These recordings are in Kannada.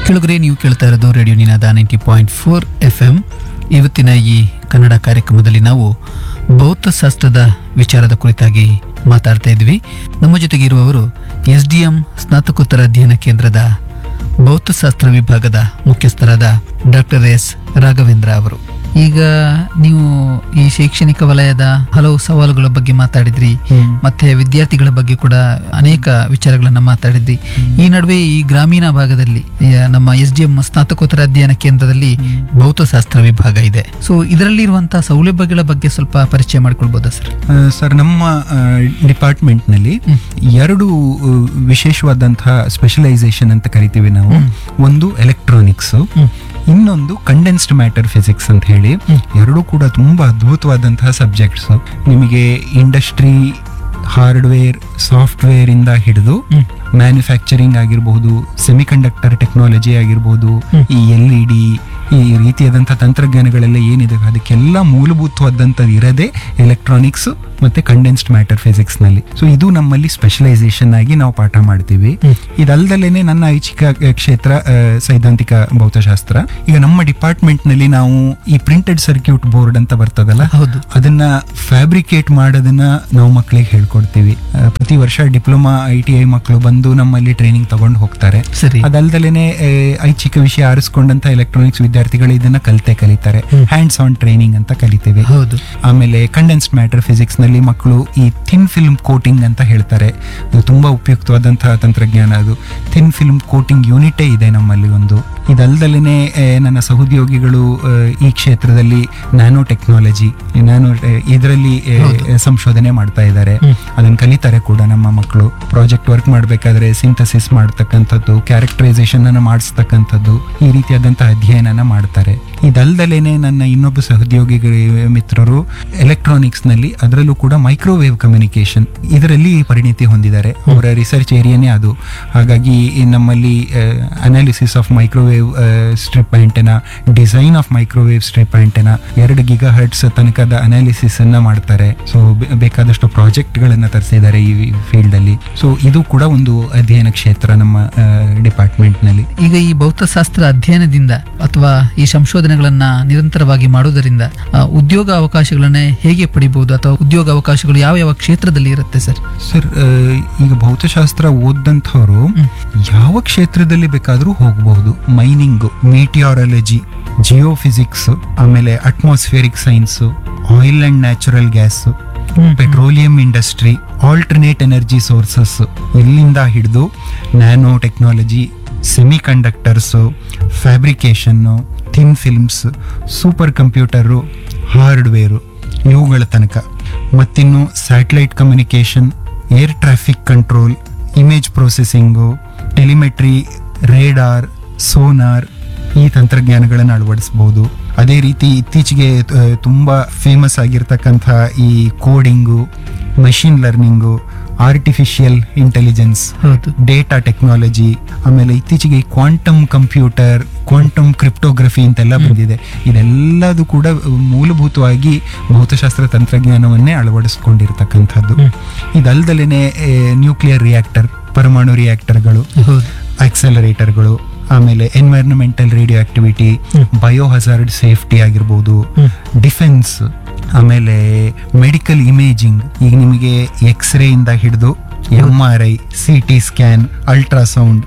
ಕೆಳಗರೆ ನೀವು ಕೇಳ್ತಾ ಇರೋದು radio Ninada ninety point four F M ಇವತ್ತಿನ ಈ ಕನ್ನಡ ಕಾರ್ಯಕ್ರಮದಲ್ಲಿ ನಾವು ಭೌತಶಾಸ್ತ್ರದ ವಿಚಾರದ ಕುರಿತಾಗಿ ಮಾತಾಡ್ತಾ ಇದ್ವಿ ನಮ್ಮ ಜೊತೆಗೆ ಇರುವವರು ಎಸ್ ಡಿ ಎಂ ಸ್ನಾತಕೋತ್ತರ ಅಧ್ಯಯನ ಕೇಂದ್ರದ ಭೌತಶಾಸ್ತ್ರ ವಿಭಾಗದ ಮುಖ್ಯಸ್ಥರಾದ ಡಾಕ್ಟರ್ ಎಸ್ ರಾಘವೇಂದ್ರ ಅವರು ಈಗ ನೀವು ಈ ಶೈಕ್ಷಣಿಕ ವಲಯದ ಹಲವು ಸವಾಲುಗಳ ಬಗ್ಗೆ ಮಾತಾಡಿದ್ರಿ ಮತ್ತೆ ವಿದ್ಯಾರ್ಥಿಗಳ ಬಗ್ಗೆ ಕೂಡ ಅನೇಕ ವಿಚಾರಗಳನ್ನ ಮಾತಾಡಿದ್ರಿ ಈ ನಡುವೆ ಈ ಗ್ರಾಮೀಣ ಭಾಗದಲ್ಲಿ ಈ ನಮ್ಮ ಎಸ್ ಡಿ ಎಂ ಸ್ನಾತಕೋತ್ತರ ಅಧ್ಯಯನ ಕೇಂದ್ರದಲ್ಲಿ ಭೌತಶಾಸ್ತ್ರ ವಿಭಾಗ ಇದೆ ಸೊ ಇದರಲ್ಲಿರುವಂತಹ ಸೌಲಭ್ಯಗಳ ಬಗ್ಗೆ ಸ್ವಲ್ಪ ಪರಿಚಯ ಮಾಡ್ಕೊಳ್ಬೋದಾ ಸರ್ ಆ, ಸರ್ ನಮ್ಮ ಡಿಪಾರ್ಟ್ಮೆಂಟ್ನಲ್ಲಿ ಎರಡು ಆ, ವಿಶೇಷವಾದಂತಹ ಸ್ಪೆಷಲೈಸೇಷನ್ ಅಂತ ಕರಿತೀವಿ ನಾವು ಒಂದು ಎಲೆಕ್ಟ್ರಾನಿಕ್ಸ್ ಇನ್ನೊಂದು ಕಂಡೆನ್ಸ್ಡ್ ಮ್ಯಾಟರ್ ಫಿಸಿಕ್ಸ್ ಅಂತ ಹೇಳಿ ಎರಡೂ ಕೂಡ ತುಂಬಾ ಅದ್ಭುತವಾದಂತಹ ಸಬ್ಜೆಕ್ಟ್ಸ್ ನಿಮಗೆ ಇಂಡಸ್ಟ್ರಿ ಹಾರ್ಡ್ವೇರ್ ಸಾಫ್ಟ್ವೇರ್ ಇಂದ ಹಿಡಿದು ಮ್ಯಾನುಫ್ಯಾಕ್ಚರಿಂಗ್ ಆಗಿರಬಹುದು ಸೆಮಿಕಂಡಕ್ಟರ್ ಟೆಕ್ನಾಲಜಿ ಆಗಿರಬಹುದು ಈ ಎಲ್ ಇ ಡಿ ಈ ರೀತಿಯಾದಂಥ ತಂತ್ರಜ್ಞಾನಗಳೆಲ್ಲ ಏನಿದೆ ಅದಕ್ಕೆಲ್ಲ ಮೂಲಭೂತವಾದಂಥದ್ದು ಇರದೆ ಎಲೆಕ್ಟ್ರಾನಿಕ್ಸ್ ಮತ್ತೆ ಕಂಡೆನ್ಸ್ಡ್ ಮ್ಯಾಟರ್ ಫಿಸಿಕ್ಸ್ ನಲ್ಲಿ ಸೊ ಇದು ನಮ್ಮಲ್ಲಿ ಸ್ಪೆಷಲೈಸೇಷನ್ ಆಗಿ ನಾವು ಪಾಠ ಮಾಡ್ತೀವಿ ಇದಲ್ದಲೇನೆ ನನ್ನ ಐಚ್ಛಿಕ ಅಹ್, ಕ್ಷೇತ್ರ ಅಹ್, ಸೈದ್ಧಾಂತಿಕ ಭೌತಶಾಸ್ತ್ರ ಈಗ ನಮ್ಮ ಡಿಪಾರ್ಟ್ಮೆಂಟ್ ನಲ್ಲಿ ನಾವು ಈ ಪ್ರಿಂಟೆಡ್ ಸರ್ಕ್ಯೂಟ್ ಬೋರ್ಡ್ ಅಂತ ಬರ್ತದಲ್ಲ ಹೌದು ಅದನ್ನ ಫ್ಯಾಬ್ರಿಕೇಟ್ ಮಾಡೋದನ್ನ ನಾವು ಮಕ್ಕಳಿಗೆ ಹೇಳ್ಕೊಡ್ತೀವಿ ಅಹ್, ಪ್ರತಿ ವರ್ಷ ಡಿಪ್ಲೊಮಾ ಐ ಟಿ ಐ ಮಕ್ಕಳು ಬಂದು ನಮ್ಮಲ್ಲಿ ಟ್ರೈನಿಂಗ್ ತಗೊಂಡು ಹೋಗ್ತಾರೆ ಸರಿ ಅದಲ್ದಲೇನೆ ಐಚ್ಛಿಕ ವಿಷಯ ಆರಿಸ್ಕೊಂಡಂತ ಎಲೆಕ್ಟ್ರಾನಿಕ್ಸ್ ವಿದ್ಯಾರ್ಥಿಗಳು ಇದನ್ನ ಕಲಿತೆ ಕಲಿತಾರೆ ಹ್ಯಾಂಡ್ಸ್ ಆನ್ ಟ್ರೈನಿಂಗ್ ಅಂತ ಕಲಿತೀವಿ ಹೌದು ಆಮೇಲೆ ಕಂಡೆನ್ಸ್ಡ್ ಮ್ಯಾಟರ್ ಫಿಸಿಕ್ಸ್ ನಲ್ಲಿ ಮಕ್ಕಳು ಈ ಥಿನ್ ಫಿಲ್ಮ್ ಕೋಟಿಂಗ್ ಅಂತ ಹೇಳ್ತಾರೆ ಇದು ತುಂಬಾ ಉಪಯುಕ್ತವಾದಂತಹ ತಂತ್ರಜ್ಞಾನ ಅದು ಥಿನ್ ಫಿಲ್ಮ್ ಕೋಟಿಂಗ್ ಯೂನಿಟೇ ಇದೆ ನಮ್ಮಲ್ಲಿ ಒಂದು ಇದಲ್ದಲೇನೆ ಆ, ನನ್ನ ಸಹೋದ್ಯೋಗಿಗಳು ಆ, ಈ ಕ್ಷೇತ್ರದಲ್ಲಿ ನ್ಯಾನೋ ಟೆಕ್ನಾಲಜಿ ನ್ಯಾನೋ ಇದರಲ್ಲಿ ಸಂಶೋಧನೆ ಮಾಡ್ತಾ ಇದ್ದಾರೆ ಅದನ್ನ ಕಲಿತಾರೆ ಕೂಡ ನಮ್ಮ ಮಕ್ಕಳು ಪ್ರಾಜೆಕ್ಟ್ ವರ್ಕ್ ಮಾಡಬೇಕಾದ್ರೆ ಸಿಂಥಸಿಸ್ ಮಾಡ್ತಕ್ಕಂಥದ್ದು ಕ್ಯಾರೆಕ್ಟರೈಸೇಷನ್ ಅನ್ನ ಮಾಡಿಸ್ತಕ್ಕಂಥದ್ದು ಈ ರೀತಿಯಾದಂತಹ ಅಧ್ಯಯನನ ಮಾಡ್ತಾರೆ ಇದಲ್ದಲೇನೆ ನನ್ನ ಇನ್ನೊಬ್ಬ ಸಹೋದ್ಯೋಗಿಗಳ ಮಿತ್ರರು ಎಲೆಕ್ಟ್ರಾನಿಕ್ಸ್ ನಲ್ಲಿ ಅದರಲ್ಲೂ ಕೂಡ ಮೈಕ್ರೋವೇವ್ ಕಮ್ಯುನಿಕೇಶನ್ ಇದರಲ್ಲಿ ಪರಿಣಿತಿ ಹೊಂದಿದ್ದಾರೆ ಅವರ ರಿಸರ್ಚ್ ಏರಿಯಾನೇ ಅದು ಹಾಗಾಗಿ ಈ ನಮ್ಮಲ್ಲಿ analysis of microwave strip antenna design of microwave strip antenna ಎರಡು ಗಿಗಾ ಹರ್ಟ್ಸ್ ತನಕದ ಅನಾಲಿಸಿಸ್ ಅನ್ನ ಮಾಡ್ತಾರೆ ಸೊ ಬೇಕಾದಷ್ಟು ಪ್ರಾಜೆಕ್ಟ್ ಗಳನ್ನ ತರಿಸಿದ್ದಾರೆ ಈ ಫೀಲ್ಡ್ ಅಲ್ಲಿ ಸೊ ಇದು ಕೂಡ ಒಂದು ಅಧ್ಯಯನ ಕ್ಷೇತ್ರ ನಮ್ಮ ಡಿಪಾರ್ಟ್ಮೆಂಟ್ ನಲ್ಲಿ ಈಗ ಈ ಭೌತಶಾಸ್ತ್ರ ಅಧ್ಯಯನದಿಂದ ಅಥವಾ ಈ ಸಂಶೋಧನೆಗಳನ್ನ ನಿರಂತರವಾಗಿ ಮಾಡುವುದರಿಂದ ಆ, ಉದ್ಯೋಗ ಅವಕಾಶಗಳನ್ನ ಹೇಗೆ ಪಡಿಬಹುದು ಅಥವಾ ಉದ್ಯೋಗ ಅವಕಾಶಗಳು ಯಾವ ಯಾವ ಕ್ಷೇತ್ರದಲ್ಲಿ ಇರುತ್ತೆ ಸರ್ ಸರ್ ಆ, ಈಗ ಭೌತಶಾಸ್ತ್ರ ಓದಂಥವ್ರು ಯಾವ ಕ್ಷೇತ್ರದಲ್ಲಿ ಬೇಕಾದರೂ ಹೋಗಬಹುದು ಮೈನಿಂಗ್ ಮೀಟಿಯಾರಲಜಿ ಜಿಯೋಫಿಸಿಕ್ಸ್ ಆಮೇಲೆ atmospheric science oil and natural gas petroleum industry alternate energy sources ಇಲ್ಲಿಂದ ಹಿಡಿದು nano technology semi conductors fabrication thin films super computer hardware ಇವುಗಳ ತನಕ ಮತ್ತಿನ್ನು satellite communication air traffic control image processing telemetry radar sonar ಈ ತಂತ್ರಜ್ಞಾನಗಳನ್ನು ಅಳವಡಿಸಬಹುದು ಅದೇ ರೀತಿ ಇತ್ತೀಚೆಗೆ ಆ, ತುಂಬಾ ಫೇಮಸ್ ಆಗಿರ್ತಕ್ಕಂಥ ಈ coding machine learning artificial intelligence ಹೌದು ಡೇಟಾ ಟೆಕ್ನಾಲಜಿ ಆಮೇಲೆ ಇತ್ತೀಚೆಗೆ ಕ್ವಾಂಟಮ್ ಕಂಪ್ಯೂಟರ್ ಕ್ವಾಂಟಮ್ ಕ್ರಿಪ್ಟೋಗ್ರಫಿ ಅಂತೆಲ್ಲ ಬಂದಿದೆ ಇದೆಲ್ಲದು ಕೂಡ ಮೂಲಭೂತವಾಗಿ ಭೌತಶಾಸ್ತ್ರ ತಂತ್ರಜ್ಞಾನವನ್ನೇ ಅಳವಡಿಸ್ಕೊಂಡಿರ್ತಕ್ಕಂಥದ್ದು ಇದಲ್ದಲೇನೆ ನ್ಯೂಕ್ಲಿಯರ್ ರಿಯಾಕ್ಟರ್ ಪರಮಾಣು ರಿಯಾಕ್ಟರ್ಗಳು ಹೌದು ಆಕ್ಸೆಲರೇಟರ್ಗಳು ಆಮೇಲೆ environmental radio activity bio hazard safety ಆಗಿರ್ಬೋದು ಡಿಫೆನ್ಸ್ ಆಮೇಲೆ ಮೆಡಿಕಲ್ ಇಮೇಜಿಂಗ್ ಈಗ ನಿಮಗೆ ಎಕ್ಸ್ರೇ ಇಂದ ಹಿಡಿದು M R I C T scan ultrasound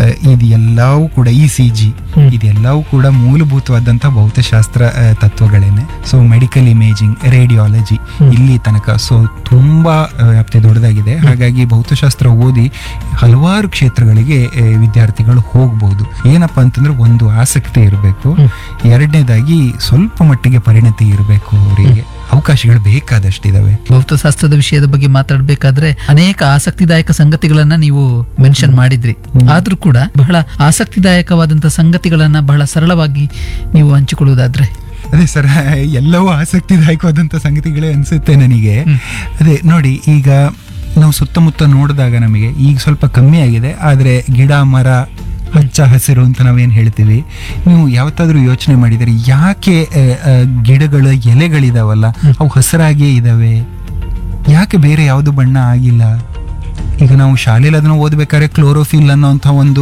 ಇದೆಲ್ಲವೂ ಕೂಡ ಇ ಸಿ ಜಿ ಇದೆಲ್ಲವೂ ಕೂಡ ಮೂಲಭೂತವಾದಂಥ ಭೌತಶಾಸ್ತ್ರ ಆ, ತತ್ವಗಳೇನೆ ಸೊ ಮೆಡಿಕಲ್ ಇಮೇಜಿಂಗ್ ರೇಡಿಯಾಲಜಿ ಇಲ್ಲಿ ತನಕ ಸೊ ತುಂಬಾ ಆ, ವ್ಯಾಪ್ತಿ ದೊಡ್ಡದಾಗಿದೆ ಹಾಗಾಗಿ ಭೌತಶಾಸ್ತ್ರ ಓದಿ ಹಲವಾರು ಕ್ಷೇತ್ರಗಳಿಗೆ ಆ, ವಿದ್ಯಾರ್ಥಿಗಳು ಹೋಗ್ಬೋದು ಏನಪ್ಪಾ ಅಂತಂದ್ರೆ ಒಂದು ಆಸಕ್ತಿ ಇರಬೇಕು ಎರಡನೇದಾಗಿ ಸ್ವಲ್ಪ ಮಟ್ಟಿಗೆ ಪರಿಣತಿ ಇರಬೇಕು ಅವರಿಗೆ ಅವಕಾಶಗಳು ಬೇಕಾದಷ್ಟಿದಾವೆ ಭೌತಶಾಸ್ತ್ರದ ವಿಷಯದ ಬಗ್ಗೆ ಮಾತಾಡಬೇಕಾದ್ರೆ ಅನೇಕ ಆಸಕ್ತಿದಾಯಕ ಸಂಗತಿಗಳನ್ನ ನೀವು ಮೆನ್ಷನ್ ಮಾಡಿದ್ರಿ ಆದ್ರೂ ಕೂಡ ಬಹಳ ಆಸಕ್ತಿದಾಯಕವಾದಂತಹ ಸಂಗತಿಗಳನ್ನ ಬಹಳ ಸರಳವಾಗಿ ನೀವು ಹಂಚಿಕೊಳ್ಳುವುದಾದ್ರೆ ಅದೇ ಸರ್ ಎಲ್ಲವೂ ಆಸಕ್ತಿದಾಯಕವಾದಂಥ ಸಂಗತಿಗಳೇ ಅನಿಸುತ್ತೆ ನನಗೆ ಅದೇ ನೋಡಿ ಈಗ ನಾವು ಸುತ್ತಮುತ್ತ ನೋಡಿದಾಗ ನಮಗೆ ಈಗ ಸ್ವಲ್ಪ ಕಮ್ಮಿ ಆಗಿದೆ ಆದರೆ ಗಿಡ ಮರ ಹಚ್ಚ ಹಸಿರು ಅಂತ ನಾವೇನು ಹೇಳ್ತೀವಿ ನೀವು ಯಾವತ್ತಾದ್ರೂ ಯೋಚನೆ ಮಾಡಿದರೆ ಯಾಕೆ ಆ, ಆ, ಗಿಡಗಳ ಎಲೆಗಳಿದಾವಲ್ಲ ಅವು ಹಸಿರಾಗೇ ಇದಾವೆ ಯಾಕೆ ಬೇರೆ ಯಾವುದು ಬಣ್ಣ ಆಗಿಲ್ಲ ಈಗ ನಾವು ಶಾಲೆಯಲ್ಲಿ ಅದನ್ನ ಓದ್ಬೇಕಾದ್ರೆ ಕ್ಲೋರೋಫಿಲ್ ಅನ್ನೋಂಥ ಒಂದು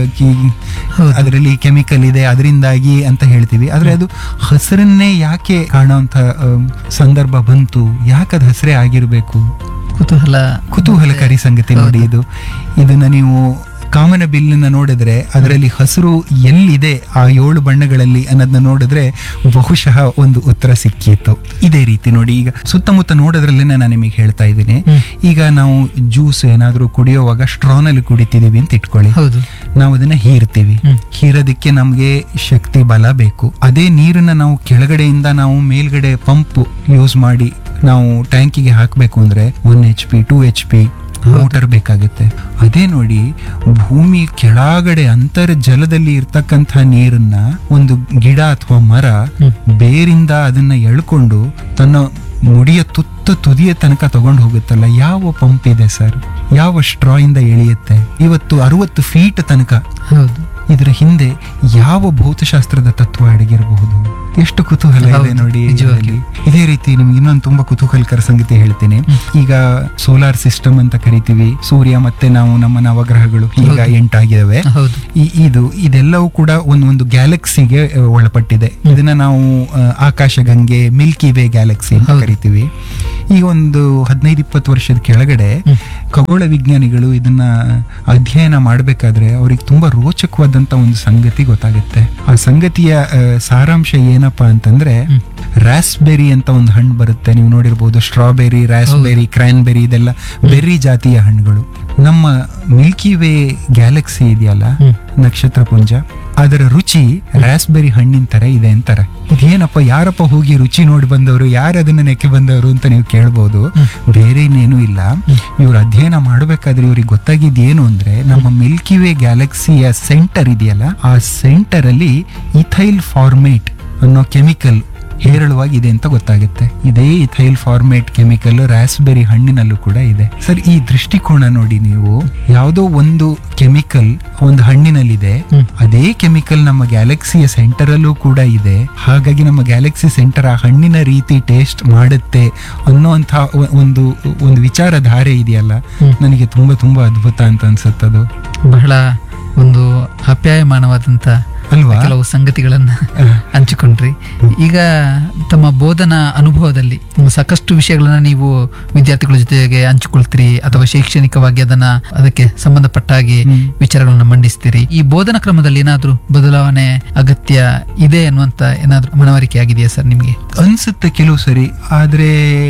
ಹೌದು. ಅದರಲ್ಲಿ ಕೆಮಿಕಲ್ ಇದೆ ಅದರಿಂದಾಗಿ ಅಂತ ಹೇಳ್ತೀವಿ ಆದ್ರೆ ಅದು ಹಸಿರನ್ನೇ ಯಾಕೆ ಕಾಣೋಂಥ ಆ, ಸಂದರ್ಭ ಬಂತು ಯಾಕೆ ಅದು ಹಸಿರೇ ಆಗಿರ್ಬೇಕು ಕುತೂಹಲ ಕುತೂಹಲಕಾರಿ ಸಂಗತಿ ನೋಡಿ ಇದು ಇದನ್ನ ನೀವು ಕಾಮನ ಬಿಲ್ಲನ್ನ ನೋಡಿದ್ರೆ ಅದರಲ್ಲಿ ಹಸಿರು ಎಲ್ಲಿದೆ ಆ ಏಳು ಬಣ್ಣಗಳಲ್ಲಿ ಅನ್ನೋದನ್ನ ನೋಡಿದ್ರೆ ಬಹುಶಃ ಒಂದು ಉತ್ತರ ಸಿಕ್ಕಿತ್ತು ಇದೇ ರೀತಿ ನೋಡಿ ಈಗ ಸುತ್ತಮುತ್ತ ನೋಡೋದ್ರಲ್ಲೇ ನಾನು ನಿಮಗೆ ಹೇಳ್ತಾ ಇದ್ದೀನಿ ಹ್ಮ್. ಈಗ ನಾವು ಜ್ಯೂಸ್ ಏನಾದ್ರೂ ಕುಡಿಯೋವಾಗ ಸ್ಟ್ರಾನಲ್ಲಿ ಕುಡಿತಿದೀವಿ ಅಂತ ಇಟ್ಕೊಳ್ಳಿ ಹೌದು ನಾವು ಅದನ್ನ ಹೀರ್ತೀವಿ ಹ್ಮ್. ಹೀರೋದಕ್ಕೆ ನಮಗೆ ಶಕ್ತಿ ಬಲ ಬೇಕು ಅದೇ ನೀರನ್ನ ನಾವು ಕೆಳಗಡೆಯಿಂದ ನಾವು ಮೇಲ್ಗಡೆ ಪಂಪ್ ಯೂಸ್ ಮಾಡಿ ನಾವು ಟ್ಯಾಂಕಿಗೆ ಹಾಕಬೇಕು ಅಂದ್ರೆ one H P two H P motor ಬೇಕಾಗುತ್ತೆ ಅದೇ ನೋಡಿ ಭೂಮಿ ಕೆಳಗಡೆ ಅಂತರ್ಜಲದಲ್ಲಿ ಇರ್ತಕ್ಕಂಥ ನೀರನ್ನ ಒಂದು ಗಿಡ ಅಥವಾ ಮರ ಹ್ಮ್. ಬೇರಿಂದ ಅದನ್ನ ಎಳ್ಕೊಂಡು ತನ್ನ ಮುಡಿಯ ತುತ್ತ ತುದಿಯ ತನಕ ತಗೊಂಡು ಹೋಗುತ್ತಲ್ಲ ಯಾವ ಪಂಪ್ ಇದೆ ಸರ್ ಯಾವ ಸ್ಟ್ರಾ ಇಂದ ಎಳೆಯುತ್ತೆ ಇವತ್ತು ಅರವತ್ತು ಫೀಟ್ ತನಕ ಹೌದು ಇದರ ಹಿಂದೆ ಯಾವ ಭೌತಶಾಸ್ತ್ರದ ತತ್ವ ಅಡಗಿರಬಹುದು ಎಷ್ಟು ಕುತೂಹಲ ಇದೆ ಹೌದು, ನೋಡಿ ನಿಜವಾಗಿಯೂ. ಇದರಲ್ಲಿ. ಇದೇ ರೀತಿ ನಿಮ್ಗೆ ಇನ್ನೊಂದು ತುಂಬಾ ಕುತೂಹಲಕರ ಸಂಗತಿ ಹೇಳ್ತೀನಿ ಈಗ ಸೋಲಾರ್ ಸಿಸ್ಟಮ್ ಅಂತ ಕರಿತೀವಿ ಸೂರ್ಯ ಮತ್ತೆ ನಾವು ನಮ್ಮ ನವಗ್ರಹಗಳು ಈಗ ಹೌದು. ಎಂಟಾಗಿದ್ದಾವೆ ಹೌದು ಈ- ಇದು ಇದೆಲ್ಲವೂ ಕೂಡ ಒಂದು ಒಂದು ಗ್ಯಾಲಕ್ಸಿಗೆ ಅ, ಒಳಪಟ್ಟಿದೆ ಇದನ್ನ ನಾವು ಅ, ಆಕಾಶಗಂಗೆ ಮಿಲ್ಕಿ ವೇ ಗ್ಯಾಲಕ್ಸಿ ಅಂತ ಹೌದು. ಕರಿತೀವಿ ಈ ಒಂದು ಹದಿನೈದು ಇಪ್ಪತ್ತು ವರ್ಷದ ಕೆಳಗಡೆ ಹ್ಮ್. ಖಗೋಳ ವಿಜ್ಞಾನಿಗಳು ಇದನ್ನ ಅಧ್ಯಯನ ಮಾಡಬೇಕಾದ್ರೆ ಅವ್ರಿಗೆ ತುಂಬಾ ರೋಚಕವಾದಂತ ಒಂದು ಸಂಗತಿ ಗೊತ್ತಾಗುತ್ತೆ ಆ ಸಂಗತಿಯ ಅ, ಸಾರಾಂಶ ಏನಪ್ಪಾ ಅಂತಂದ್ರೆ ಹ್ಮ್. ರಾಸ್ಬೆರಿ ಅಂತ ಒಂದು ಹಣ್ಣು ಬರುತ್ತೆ ನೀವು ನೋಡಿರ್ಬೋದು ಸ್ಟ್ರಾಬೆರಿ ರಾಸ್ಬೆರಿ ಕ್ರ್ಯಾನ್ಬೆರಿ ಇದೆಲ್ಲ ಬೆರ್ರಿ ಜಾತಿಯ ಹಣ್ಣುಗಳು ನಮ್ಮ ಮಿಲ್ಕಿ ವೇ ಗ್ಯಾಲಕ್ಸಿ ಇದೆಯಲ್ಲ ಹ್ಮ್. ನಕ್ಷತ್ರ ಪುಂಜ ಅದರ ರುಚಿ ರಾಸ್ಬೆರಿ ಹಣ್ಣಿನ ತರ ಇದೆ ಅಂತಾರೆ ಇದೇನಪ್ಪ ಯಾರಪ್ಪ ಹೋಗಿ ರುಚಿ ನೋಡಿ ಬಂದವರು ಯಾರು ಅದನ್ನ ನೆಕ್ಕೆ ಬಂದವರು ಅಂತ ನೀವು ಕೇಳ್ಬೋದು ಬೇರೆ ಇನ್ನೇನು ಇಲ್ಲ ಇವ್ರು ಅಧ್ಯಯನ ಮಾಡಬೇಕಾದ್ರೆ ಇವ್ರಿಗೆ ಗೊತ್ತಾಗಿದ್ದು ಏನು ಅಂದ್ರೆ ನಮ್ಮ ಮಿಲ್ಕಿ ವೇ ಗ್ಯಾಲಕ್ಸಿಯ ಸೆಂಟರ್ ಇದೆಯಲ್ಲ ಆ ಸೆಂಟರ್ ಅಲ್ಲಿ ಇಥೈಲ್ ಫಾರ್ಮೇಟ್ ಅನ್ನೋ ಕೆಮಿಕಲ್ ಹೇರಳವಾಗಿದೆ ಅಂತ ಗೊತ್ತಾಗುತ್ತೆ ಇದೇ ಇಥೈಲ್ ಫಾರ್ಮೇಟ್ ಕೆಮಿಕಲ್ ರಾಸ್ಬೆರಿ ಹಣ್ಣಿನಲ್ಲೂ ಕೂಡ ಇದೆ ಸರ್ ಈ ದೃಷ್ಟಿಕೋನ ನೋಡಿ ನೀವು ಯಾವುದೋ ಒಂದು ಕೆಮಿಕಲ್ ಒಂದು ಹಣ್ಣಿನಲ್ಲಿದೆ ಹ್ಮ್. ಅದೇ ಕೆಮಿಕಲ್ ನಮ್ಮ ಗ್ಯಾಲಕ್ಸಿಯ ಸೆಂಟರ್ ಅಲ್ಲೂ ಕೂಡ ಇದೆ ಹಾಗಾಗಿ ನಮ್ಮ ಗ್ಯಾಲಕ್ಸಿ ಸೆಂಟರ್ ಆ ಹಣ್ಣಿನ ರೀತಿ ಟೇಸ್ಟ್ ಮಾಡುತ್ತೆ ಅನ್ನೋಂಥ ಒ- ಒಂದು ಒಂದು ವಿಚಾರಧಾರೆ ಇದೆಯಲ್ಲ ಹ್ಮ್. ನನಗೆ ತುಂಬಾ ತುಂಬಾ ಅದ್ಭುತ ಅಂತ ಅನ್ಸುತ್ತದು ಬಹಳ ಒಂದು ಅಪ್ಯಾಯಮಾನವಾದಂತ ಅಲ್ವಾ ಕೆಲವು ಸಂಗತಿಗಳನ್ನ ಹಂಚಿಕೊಂಡ್ರಿ ಈಗ ತಮ್ಮ ಬೋಧನಾ ಅನುಭವದಲ್ಲಿ ಸಾಕಷ್ಟು ವಿಷಯಗಳನ್ನ ನೀವು ವಿದ್ಯಾರ್ಥಿಗಳ ಜೊತೆಗೆ ಹಂಚಿಕೊಳ್ತೀರಿ ಅಥವಾ ಶೈಕ್ಷಣಿಕವಾಗಿ ಅದನ್ನ ಅದಕ್ಕೆ ಸಂಬಂಧಪಟ್ಟ ಹಾಗೆ ಹ್ಮ್. ವಿಚಾರಗಳನ್ನ ಮಂಡಿಸ್ತೀರಿ ಈ ಬೋಧನಾ ಕ್ರಮದಲ್ಲಿ ಏನಾದ್ರೂ ಬದಲಾವಣೆ ಅಗತ್ಯ ಇದೆ ಅನ್ನುವಂತ ಏನಾದ್ರೂ ಮನವರಿಕೆ ಆಗಿದೆಯಾ ಸರ್ ನಿಮ್ಗೆ ಅನ್ಸುತ್ತೆ ಕೆಲವು ಸರಿ ಆದ್ರೆ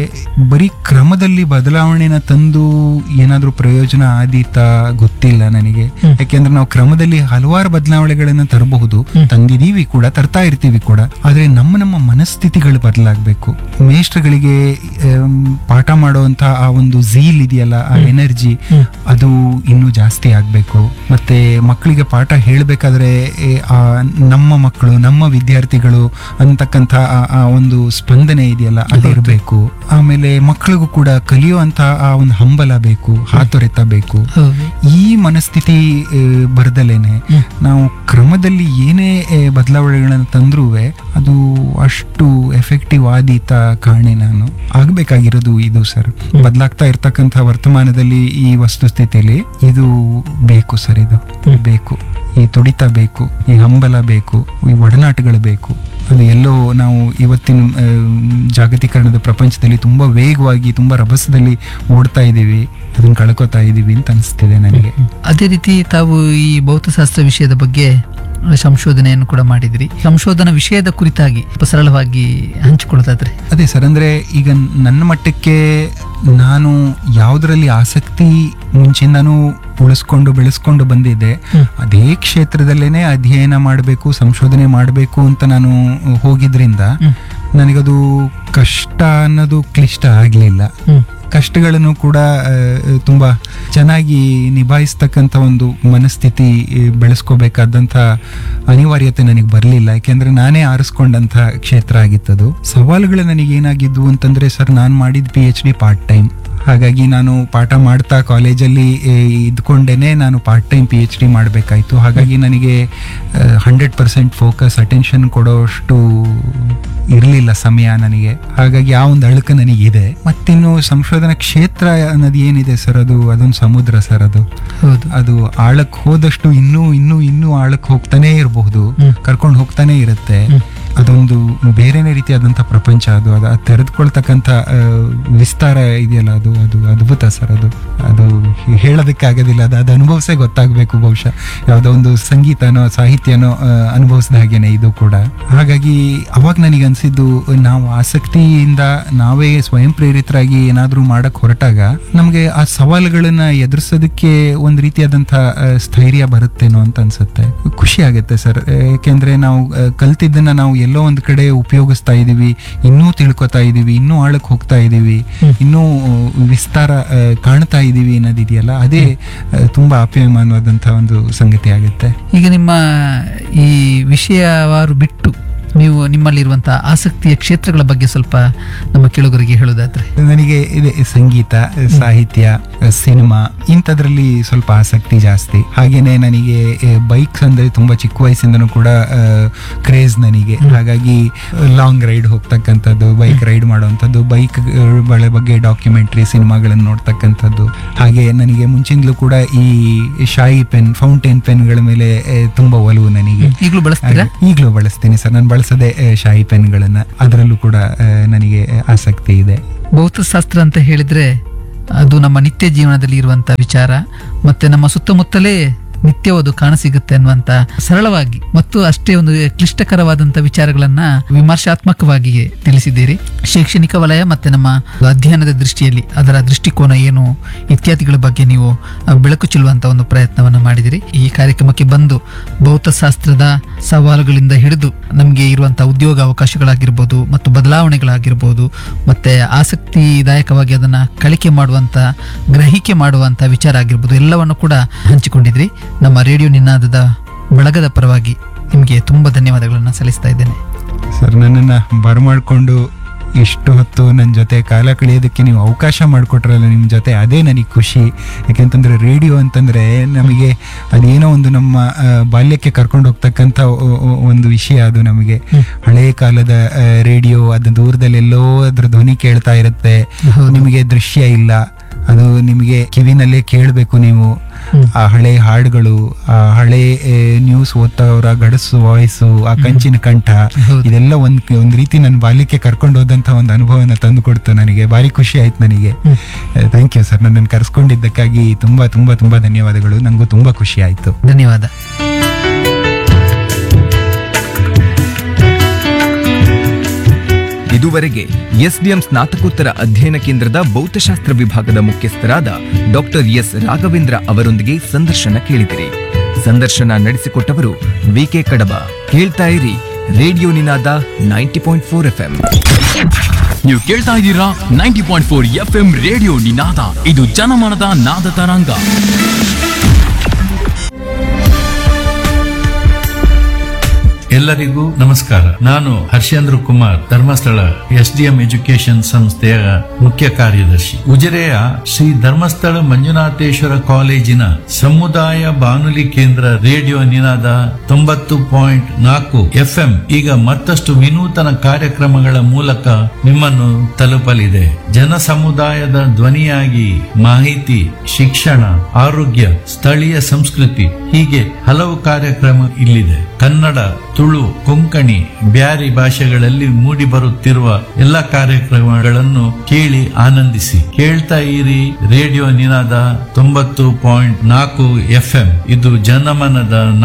ಬರೀ ಕ್ರಮದಲ್ಲಿ ಬದಲಾವಣೆನ ತಂದು ಏನಾದ್ರೂ ಪ್ರಯೋಜನ ಆದೀತಾ ಗೊತ್ತಿಲ್ಲ ನನಗೆ ಹ್ಮ್. ಯಾಕೆಂದ್ರೆ ನಾವು ಕ್ರಮದಲ್ಲಿ ಹಲವಾರು ಬದಲಾವಣೆಗಳನ್ನ ತರಬಹುದು ತಂದಿದೀವಿ ಕೂಡ ತರ್ತಾ ಇರ್ತೀವಿ ಕೂಡ ಆದ್ರೆ ನಮ್ಮ ನಮ್ಮ ಮನಸ್ಥಿತಿಗಳು ಬದಲಾಗಬೇಕು ಮೇಷ್ಟ್ರುಗಳಿಗೆ ಆಮ್, ಪಾಠ ಮಾಡುವಂತ ಆ ಒಂದು ಝೀಲ್ ಇದೆಯಲ್ಲ ಆ ಎನರ್ಜಿ ಹ್ಮ್. ಅದು ಇನ್ನೂ ಜಾಸ್ತಿ ಆಗ್ಬೇಕು ಮತ್ತೆ ಮಕ್ಕಳಿಗೆ ಪಾಠ ಹೇಳಬೇಕಾದ್ರೆ ಆ ನಮ್ಮ ಮಕ್ಕಳು ನಮ್ಮ ವಿದ್ಯಾರ್ಥಿಗಳು ಅಂತಕ್ಕಂಥ ಆ- ಆ ಒಂದು ಸ್ಪಂದನೆ ಇದೆಯಲ್ಲ ಅದಿರಬೇಕು ಆಮೇಲೆ ಮಕ್ಕಳಿಗೂ ಕೂಡ ಕಲಿಯುವಂತ ಆ ಒಂದು ಹಂಬಲ ಬೇಕು ಹಾತೊರೆತ ಬೇಕು ಹೌದು ಈ ಮನಸ್ಥಿತಿ ಆ, ಬರ್ದಲೇನೆ ಹ್ಮ್. ನಾವು ಕ್ರಮದಲ್ಲಿ ಏನೇ ಆ, ಬದಲಾವಣೆಗಳನ್ನು ತಂದ್ರೂ ಅದು ಅಷ್ಟು ಎಫೆಕ್ಟಿವ್ ಆದೀತ ಕಾಣೆ ನಾನು ಆಗ್ಬೇಕಾಗಿರೋದು ಇದು ಸರ್ ಬದಲಾಗ್ತಾ ಇರ್ತಕ್ಕಂಥ ವರ್ತಮಾನದಲ್ಲಿ ಈ ವಸ್ತುಸ್ಥಿತಿಯಲ್ಲಿ ಇದು ಬೇಕು ಸರ್ ಇದು ಹ್ಮ್. ಬೇಕು ಈ ತುಡಿತ ಬೇಕು ಈ ಹಂಬಲ ಬೇಕು ಈ ಒಡನಾಟಗಳು ಬೇಕು ಅದು ಎಲ್ಲೋ ನಾವು ಇವತ್ತಿನ ಆ, ಜಾಗತೀಕರಣದ ಪ್ರಪಂಚದಲ್ಲಿ ತುಂಬಾ ವೇಗವಾಗಿ ತುಂಬಾ ರಭಸದಲ್ಲಿ ಓಡ್ತಾ ಇದ್ದೀವಿ ಅದನ್ನ ಕಳ್ಕೊತಾ ಇದ್ದೀವಿ ಅಂತ ಅನಿಸ್ತಿದೆ ನನಗೆ ಅದೇ ರೀತಿ ತಾವು ಈ ಭೌತಶಾಸ್ತ್ರ ವಿಷಯದ ಬಗ್ಗೆ ಸಂಶೋಧನೆಯನ್ನು ಕೂಡ ಮಾಡಿದ್ರಿ ಸಂಶೋಧನಾ ವಿಷಯದ ಕುರಿತಾಗಿ ಸ್ವಲ್ಪ ಸರಳವಾಗಿ ಹಂಚಿಕೊಳ್ಳೋದಾದ್ರೆ ಅದೇ ಸರ್ ಅಂದ್ರೆ ಈಗ ನನ್ನ ಮಟ್ಟಕ್ಕೆ ನಾನು ಯಾವುದರಲ್ಲಿ ಆಸಕ್ತಿ ಮುಂಚಿಂದನೂ ಉಳಿಸ್ಕೊಂಡು ಬೆಳೆಸ್ಕೊಂಡು ಬಂದಿದ್ದೆ ಹ್ಮ್. ಅದೇ ಕ್ಷೇತ್ರದಲ್ಲೇನೆ ಅಧ್ಯಯನ ಮಾಡಬೇಕು ಸಂಶೋಧನೆ ಮಾಡಬೇಕು ಅಂತ ನಾನು ಹೋಗಿದ್ರಿಂದ ಹ್ಮ್. ನನಗದು ಕಷ್ಟ ಅನ್ನೋದು ಕ್ಲಿಷ್ಟ ಆಗಲಿಲ್ಲ ಹ್ಮ್. ಕಷ್ಟಗಳನ್ನು ಕೂಡ ಆ, ತುಂಬಾ ಚೆನ್ನಾಗಿ ನಿಭಾಯಿಸ್ತಕ್ಕಂಥ ಒಂದು ಮನಸ್ಥಿತಿ ಆ, ಬೆಳೆಸ್ಕೋಬೇಕಾದಂಥ ಅನಿವಾರ್ಯತೆ ನನಗೆ ಬರಲಿಲ್ಲ ಯಾಕೆಂದ್ರೆ ನಾನೇ ಆರಿಸ್ಕೊಂಡಂಥ ಕ್ಷೇತ್ರ ಆಗಿತ್ತದು ಸವಾಲುಗಳು ನನಗೆ ಏನಾಗಿದ್ವು ಅಂತಂದ್ರೆ ಸರ್ ನಾನು ಮಾಡಿದ P H D part time ಹಾಗಾಗಿ ನಾನು ಪಾಠ ಮಾಡ್ತಾ ಕಾಲೇಜಲ್ಲಿ ಆ, ಇದ್ಕೊಂಡೇನೆ ನಾನು part time P H D ಮಾಡಬೇಕಾಯ್ತು ಹಾಗಾಗಿ ನನಗೆ ಹಂಡ್ರೆಡ್ ಪರ್ಸೆಂಟ್ ಫೋಕಸ್ ಅಟೆನ್ಷನ್ ಕೊಡೋಷ್ಟು ಇರಲಿಲ್ಲ ಸಮಯ ನನಗೆ ಹಾಗಾಗಿ ಆ ಒಂದು ಅಳುಕು ನನಗಿದೆ ಮತ್ತಿನ್ನು ಸಂಶೋಧನಾ ಕ್ಷೇತ್ರ ಅನ್ನೋದು ಏನಿದೆ ಸರ್ ಅದು ಅದೊಂದು ಸಮುದ್ರ ಸರ್ ಅದು ಹೌದು ಅದು ಆಳಕ್ಕೆ ಹೋದಷ್ಟು ಇನ್ನೂ ಇನ್ನೂ ಇನ್ನೂ ಆಳಕ್ಕೆ ಹೋಗ್ತಾನೆ ಇರಬಹುದು ಹ್ಮ್. ಕರ್ಕೊಂಡು ಹೋಗ್ತಾನೆ ಇರುತ್ತೆ ಹ್ಮ್. ಅದೊಂದು ಬೇರೆನೇ ರೀತಿಯಾದಂಥ ಪ್ರಪಂಚ ಅದು ಅದು ಅದು ತೆರೆದುಕೊಳ್ತಕ್ಕಂಥ ಆ, ವಿಸ್ತಾರ ಇದೆಯಲ್ಲ ಅದು ಅದು ಅದ್ಭುತ ಸರ್ ಅದು ಅದು ಹೇಳೋದಕ್ಕಾಗೋದಿಲ್ಲ ಅದು ಅದು ಅನುಭವಿಸೇ ಗೊತ್ತಾಗಬೇಕು ಬಹುಶಃ ಯಾವುದೋ ಒಂದು ಸಂಗೀತನೋ ಸಾಹಿತ್ಯನೋ ಆ, ಅನುಭವಿಸಿದ ಹಾಗೇನೆ ಇದು ಕೂಡ ಹಾಗಾಗಿ ಅವಾಗ ನನಗೆ ಅನ್ಸಿದ್ದು ನಾವು ಆಸಕ್ತಿಯಿಂದ ನಾವೇ ಸ್ವಯಂ ಪ್ರೇರಿತರಾಗಿ ಏನಾದರೂ ಮಾಡಕ್ ಹೊರಟಾಗ ನಮಗೆ ಆ ಸವಾಲುಗಳನ್ನ ಎದುರಿಸೋದಕ್ಕೆ ಒಂದು ರೀತಿಯಾದಂಥ ಆ, ಸ್ಥೈರ್ಯ ಬರುತ್ತೇನೋ ಅಂತ ಅನ್ಸುತ್ತೆ ಖುಷಿ ಆಗುತ್ತೆ ಸರ್ ಯಾಕೆಂದ್ರೆ ನಾವು ಆ, ಕಲ್ತಿದ್ದನ್ನ ನಾವು ಎಲ್ಲೋ ಒಂದು ಕಡೆ ಉಪಯೋಗಿಸ್ತಾ ಇದೀವಿ ಇನ್ನೂ ತಿಳ್ಕೊತಾ ಇದೀವಿ ಇನ್ನೂ ಆಳಕ್ಕೆ ಹೋಗ್ತಾ ಇದೀವಿ ಇನ್ನೂ ಆ, ವಿಸ್ತಾರ ಆ, ಕಾಣ್ತಾ ಇದೀವಿ ಅನ್ನೋದಿದೆಯಲ್ಲ ಅದೇ ಆ, ತುಂಬಾ ಅಪ್ಯಮಾನವಾದಂಥ ಒಂದು ಸಂಗತಿ ಆಗುತ್ತೆ ಈಗ ನಿಮ್ಮ ಈ ವಿಷಯವಾರು ಬಿಟ್ಟು ನೀವು ನಿಮ್ಮಲ್ಲಿರುವಂತಹ ಆಸಕ್ತಿಯ ಕ್ಷೇತ್ರಗಳ ಬಗ್ಗೆ ಸ್ವಲ್ಪ ನಮ್ಮ ಕೇಳುಗರಿಗೆ ಹೇಳೋದಾದ್ರೆ ನನಗೆ ಇದೆ ಸಂಗೀತ ಸಾಹಿತ್ಯ ಸಿನಿಮಾ ಇಂಥದ್ರಲ್ಲಿ ಸ್ವಲ್ಪ ಆಸಕ್ತಿ ಜಾಸ್ತಿ ಹಾಗೇನೆ ನನಗೆ ಬೈಕ್ಸ್ ಅಂದ್ರೆ ತುಂಬಾ ಚಿಕ್ಕ ವಯಸ್ಸಿಂದನೂ ಕೂಡ ಕ್ರೇಜ್ ನನಗೆ ಹಾಗಾಗಿ ಲಾಂಗ್ ರೈಡ್ ಹೋಗ್ತಕ್ಕಂಥದ್ದು ಬೈಕ್ ರೈಡ್ ಮಾಡುವಂಥದ್ದು ಬೈಕ್ ಬಗ್ಗೆ ಡಾಕ್ಯುಮೆಂಟ್ರಿ ಸಿನಿಮಾಗಳನ್ನು ನೋಡ್ತಕ್ಕಂಥದ್ದು ಹಾಗೆ ನನಗೆ ಮುಂಚಿಂದಲೂ ಕೂಡ ಈ ಶಾಯಿ ಪೆನ್ ಫೌಂಟೇನ್ ಪೆನ್ಗಳ ಮೇಲೆ ಆ, ತುಂಬಾ ಒಲವು ನನಗೆ ಈಗಲೂ ಬಳಸ್ತೀರಾ ಈಗಲೂ ಬಳಸ್ತೀನಿ ಸರ್ ನಾನು ಬಳಸದೆ ಆ, ಶಾಯಿ ಪೆನ್ಗಳನ್ನ ಅದರಲ್ಲೂ ಕೂಡ ಆ, ನನಗೆ ಆಸಕ್ತಿ ಇದೆ ಭೌತಶಾಸ್ತ್ರ ಅಂತ ಹೇಳಿದ್ರೆ ಅದು ನಮ್ಮ ನಿತ್ಯ ಜೀವನದಲ್ಲಿ ಇರುವಂತ ವಿಚಾರ ಮತ್ತೆ ನಮ್ಮ ಸುತ್ತಮುತ್ತಲೇ ನಿತ್ಯವೂ ಅದು ಕಾಣಸಿಗುತ್ತೆ ಅನ್ನುವಂತ ಸರಳವಾಗಿ ಮತ್ತು ಅಷ್ಟೇ ಒಂದು ಕ್ಲಿಷ್ಟಕರವಾದಂತ ವಿಚಾರಗಳನ್ನ ವಿಮರ್ಶಾತ್ಮಕವಾಗಿ ತಿಳಿಸಿದ್ದೀರಿ ಶೈಕ್ಷಣಿಕ ವಲಯ ಮತ್ತೆ ನಮ್ಮ ಅಧ್ಯಯನದ ದೃಷ್ಟಿಯಲ್ಲಿ ಅದರ ದೃಷ್ಟಿಕೋನ ಏನು ಇತ್ಯಾದಿಗಳ ಬಗ್ಗೆ ನೀವು ಆ, ಬೆಳಕು ಚೆಲ್ಲುವಂತ ಒಂದು ಪ್ರಯತ್ನವನ್ನು ಮಾಡಿದಿರಿ ಈ ಕಾರ್ಯಕ್ರಮಕ್ಕೆ ಬಂದು ಭೌತಶಾಸ್ತ್ರದ ಸವಾಲುಗಳಿಂದ ಹಿಡಿದು ನಮಗೆ ಇರುವಂತಹ ಉದ್ಯೋಗ ಅವಕಾಶಗಳಾಗಿರ್ಬೋದು ಮತ್ತು ಬದಲಾವಣೆಗಳಾಗಿರ್ಬೋದು ಮತ್ತೆ ಆಸಕ್ತಿದಾಯಕವಾಗಿ ಅದನ್ನ ಕಳಿಕೆ ಮಾಡುವಂತ ಗ್ರಹಿಕೆ ಮಾಡುವಂತ ವಿಚಾರ ಆಗಿರ್ಬೋದು ಎಲ್ಲವನ್ನು ಕೂಡ ಹಂಚಿಕೊಂಡಿದ್ರಿ ನಮ್ಮ ರೇಡಿಯೋ ನಿನಾದದ ಬಳಗದ ಪರವಾಗಿ ನಿಮಗೆ ತುಂಬಾ ಧನ್ಯವಾದಗಳನ್ನು ಸಲ್ಲಿಸ್ತಾ ಇದ್ದೇನೆ ಸರ್ ನನ್ನನ್ನು ಬರಮಾಡ್ಕೊಂಡು ಇಷ್ಟು ಹೊತ್ತು ನನ್ನ ಜೊತೆ ಕಾಲ ಕಳೆಯೋದಕ್ಕೆ ನೀವು ಅವಕಾಶ ಮಾಡಿಕೊಟ್ರಲ್ಲ ನಿಮ್ಮ ಜೊತೆ ಅದೇ ನನಗೆ ಖುಷಿ ಯಾಕೆಂತಂದ್ರೆ ರೇಡಿಯೋ ಅಂತಂದ್ರೆ ನಮಗೆ ಅದೇನೋ ಒಂದು ನಮ್ಮ ಆ, ಬಾಲ್ಯಕ್ಕೆ ಕರ್ಕೊಂಡು ಹೋಗ್ತಕ್ಕಂಥ ಒ- ಒ- ಒಂದು ವಿಷಯ ಅದು ನಮಗೆ ಹಳೆಯ ಕಾಲದ ರೇಡಿಯೋ ಅದು ದೂರದಲ್ಲೆಲ್ಲೋ ಅದ್ರ ಧ್ವನಿ ಕೇಳ್ತಾ ಇರುತ್ತೆ ಹೌದು. ನಿಮಗೆ ದೃಶ್ಯ ಇಲ್ಲ ಅದು ನಿಮಗೆ ಕಿವಿನಲ್ಲೇ ಕೇಳಬೇಕು ನೀವು ಆ ಹಳೆ ಹಾಡುಗಳು ಆ ಹಳೆ ನ್ಯೂಸ್ ಓದ್ತವರ ಗಡಸು ವಾಯ್ಸು ಆ ಕಂಚಿನ ಕಂಠ ಹೌದು. ಇದೆಲ್ಲ ಒಂದ್ ಒಂದ್ ರೀತಿ ನನ್ನ ಬಾಲ್ಯಕ್ಕೆ ಕರ್ಕೊಂಡು ಹೋದಂತ ಒಂದು ಅನುಭವನ ತಂದು ಕೊಡ್ತು ನನಗೆ ಭಾರಿ ಖುಷಿ ಆಯ್ತು ನನಗೆ ಥ್ಯಾಂಕ್ ಯು ಸರ್ ನನ್ನನ್ನು ಕರೆಸ್ಕೊಂಡಿದ್ದಕ್ಕಾಗಿ ತುಂಬಾ ತುಂಬಾ ತುಂಬಾ ಧನ್ಯವಾದಗಳು ನಂಗೂ ತುಂಬಾ ಖುಷಿ ಆಯ್ತು ಧನ್ಯವಾದ ಇದುವರೆಗೆ ಎಸ್ಡಿಎಂ ಸ್ನಾತಕೋತ್ತರ ಅಧ್ಯಯನ ಕೇಂದ್ರದ ಭೌತಶಾಸ್ತ್ರ ವಿಭಾಗದ ಮುಖ್ಯಸ್ಥರಾದ ಡಾಕ್ಟರ್ ಎಸ್ ರಾಘವೇಂದ್ರ ಅವರೊಂದಿಗೆ ಸಂದರ್ಶನ ಕೇಳಿದಿರಿ ಸಂದರ್ಶನ ನಡೆಸಿಕೊಟ್ಟವರು ವಿಕೆ ಕಡಬ ಕೇಳ್ತಾ ಇರಿ radio Ninada ninety point four F ನೀವು ಕೇಳ್ತಾ ಇದ್ದೀರಾ ninety point four F M radio Ninada ಇದು ಜನಮನದ ನಾದ ತರಂಗ ಎಲ್ಲರಿಗೂ ನಮಸ್ಕಾರ ನಾನು Harshendra Kumar Dharmasthala S D M education ಸಂಸ್ಥೆಯ ಮುಖ್ಯ ಕಾರ್ಯದರ್ಶಿ ಉಜಿರೆಯ ಶ್ರೀ ಧರ್ಮಸ್ಥಳ ಮಂಜುನಾಥೇಶ್ವರ ಕಾಲೇಜಿನ ಸಮುದಾಯ ಬಾನುಲಿ ಕೇಂದ್ರ ರೇಡಿಯೋ ನಿನಾದ ತೊಂಬತ್ತು ಪಾಯಿಂಟ್ ನಾಲ್ಕು ಎಫ್ಎಂ ಈಗ ಮತ್ತಷ್ಟು ವಿನೂತನ ಕಾರ್ಯಕ್ರಮಗಳ ಮೂಲಕ ನಿಮ್ಮನ್ನು ತಲುಪಲಿದೆ ಜನ ಸಮುದಾಯದ ಧ್ವನಿಯಾಗಿ ಮಾಹಿತಿ ಶಿಕ್ಷಣ ಆರೋಗ್ಯ ಸ್ಥಳೀಯ ಸಂಸ್ಕೃತಿ ಹೀಗೆ ಹಲವು ಕಾರ್ಯಕ್ರಮ ಇಲ್ಲಿದೆ ಕನ್ನಡ ತುಳು ಕೊಂಕಣಿ ಬ್ಯಾರಿ ಭಾಷೆಗಳಲ್ಲಿ ಮೂಡಿ ಬರುತ್ತಿರುವ ಎಲ್ಲ ಕಾರ್ಯಕ್ರಮಗಳನ್ನು ಕೇಳಿ ಆನಂದಿಸಿ ಕೇಳ್ತಾ ಇರಿ ರೇಡಿಯೋ ನಿನಾದ ತೊಂಬತ್ತು ಪಾಯಿಂಟ್ ನಾಲ್ಕು ಎಫ್ ಇದು ಜನಮನದ